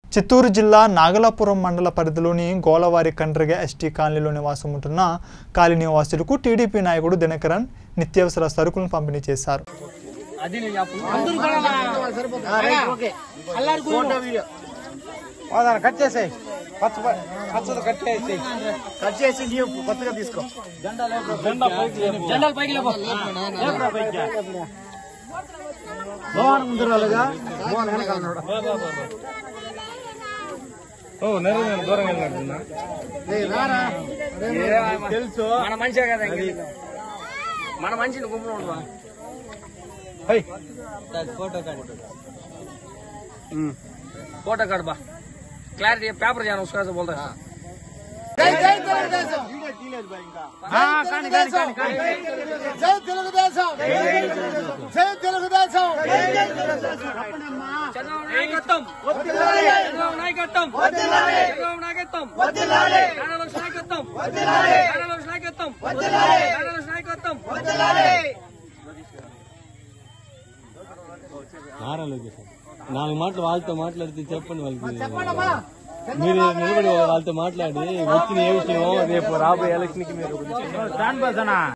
చిత్తూరు జిల్లా నాగలాపురం మండల పరిధిలోని గోలవారి కండ్రగ ఎస్టీ కాలనీలో నివాసం ఉంటున్న కాలనీ నివాసులకు టీడీపీ నాయకుడు దినకరన్ నిత్యావసర సరుకులను పంపిణీ చేశారు ఓదాన కట్ చేసేయ్ పచ్చ పచ్చది కట్ చేసేయ్ కట్ చేసి నీవు కొత్తగా తీసుకో జెండాలు పైకి లేపో లేపురా పైకి భవన్ ముందు వాళ్ళగా భవన్ వెనకాల ఉన్నాడు. ఏయ్, రారా. తెలుసు మన మనిషే కదా ఇంక. మన మనిషిని గుంపులో ఉండవా హై. ఫోటో కార్డు బా క్లారిటీ పేపర్ జాన उसका से बोलता है ఆ, కాని, కాని, కాని, కాని. జై తెలుగుదేశం జై తెలుగుదేశం చంద్రబాబు నాయకత్వం చంద్రబాబు నాయకత్వం చంద్రబాబు నాయకత్వం నారాయణ నాయకత్వం నారాయణ నాయకత్వం నారాయణ నాయకత్వం నారా లోకేష్ నాలుగు మాటలు వాళ్ళతో మాట్లాడితే చెప్పండి వాళ్ళకి మీరు నిలబడి వాళ్ళతో మాట్లాడి వచ్చిన ఏ విషయం రేపు రాబోయే ఎలక్షన్ కి మీరు స్టాండ్ బస్ అన్నా